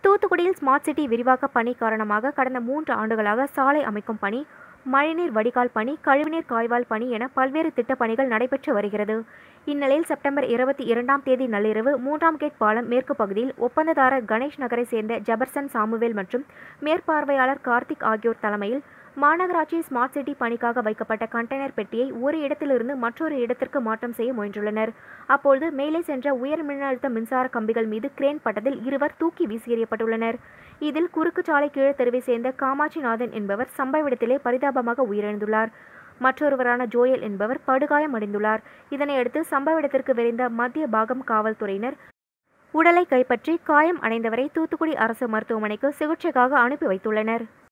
தூத்துக்குடியில் smart city விரிவாக்க பணி காரணமாக கடந்த மூன்று ஆண்டுகளாக சாலை அமைக்கும் பணி மழைநீர் வடிகால் பணி கழிவுநீர் காய்வால் பணி என பல்வேறு திட்டப் பணிகள் நடைபெற்று வருகிறது இந்நிலையில் செப்டம்பர் இருபத்தி இரண்டாம் தேதி நள்ளிரவு மூன்றாம் கேட் பாலம் மேற்கு பகுதியில் ஒப்பந்ததாரர் கணேஷ் நகரை சேர்ந்த ஜெபர்சன் சாமுவேல் மற்றும் மேற்பார்வையாளர் கார்த்திக் ஆகியோர் தலைமையில் மாநகராட்சி ஸ்மார்ட் சிட்டி பணிக்காக வைக்கப்பட்ட கண்டெய்னர் பெட்டியை ஒரு இடத்திலிருந்து மற்றொரு இடத்திற்கு மாற்றம் செய்ய முயன்றுள்ளனர் அப்பொழுது மேலே சென்ற உயர் மின்னழுத்த மின்சார கம்பிகள் மீது கிரேன் பட்டதில் இருவர் தூக்கி வீசி எறியப்பட்டுள்ளனர் இதில் குறுக்கு சாலை கீழத்தெருவை சேர்ந்த காமாட்சிநாதன் என்பவர் சம்பவ இடத்திலே பரிதாபமாக உயிரிழந்துள்ளார் மற்றொருவரான ஜோயல் என்பவர் படுகாயமடைந்துள்ளார் இதனையடுத்து சம்பவ இடத்திற்கு விரைந்த மத்திய பாகம் காவல்துறையினர் உடலை கைப்பற்றி காயம் அடைந்தவரை தூத்துக்குடி அரசு மருத்துவமனைக்கு சிகிச்சைக்காக அனுப்பி வைத்துள்ளனர்